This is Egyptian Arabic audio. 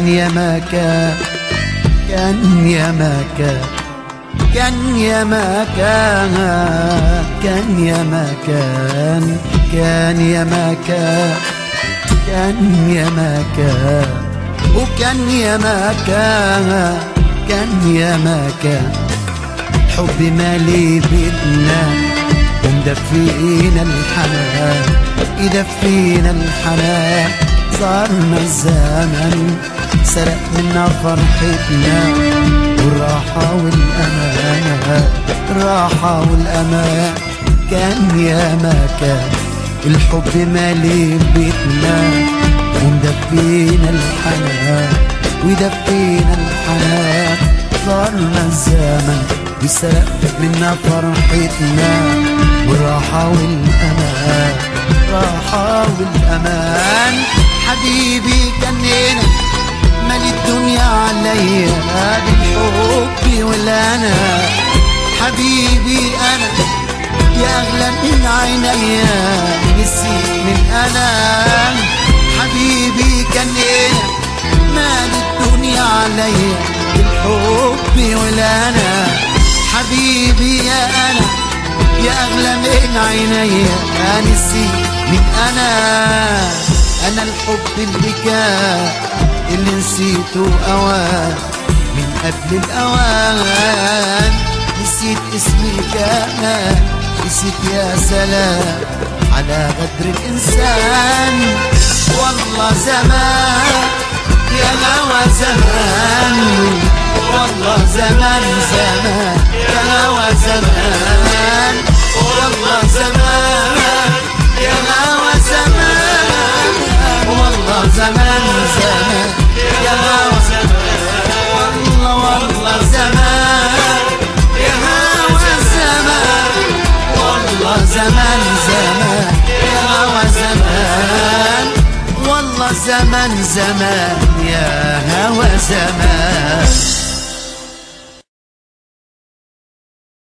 كان يا ما كان كان يا ما كان كان يا ما كان كان يا ما كان كان يا ما كان كان يا ما كان وكان يا ما كان كان يا ما كان حب مالي بيتنا ومدفينا الحنان يدفينا الحنان صارنا الزمن سرق منا فرحتنا والراحة والأمان الراحة والأمان كان يا ما كان الحب مالي بيتنا ومدفينا الحنان ويدفينا الحنان صارنا الزمن وسرق منا فرحتنا والراحة والأمان الراحة والأمان حبيبي كنينا مالي الدنيا عليا بالحب والأنا حبيبي أنا يا أغلى من عينيا نسيت من أنا حبيبي كنينا مالي الدنيا عليا بالحب والأنا حبيبي يا أنا يا أغلى من عينيا أنسي من أنا أنا الحب اللي كان اللي نسيته أوان من قبل الأوان نسيت اسمي كمان نسيت يا سلام على غدر الإنسان والله زمان يا هوى زمان والله زمان زمان يا هوى زمان والله زمان يا هوى زمان والله زمان زمان يا هوى زمان والله والله زمان يا هوى زمان والله زمان زمان يا هوى زمان والله زمان زمان يا هوى زمان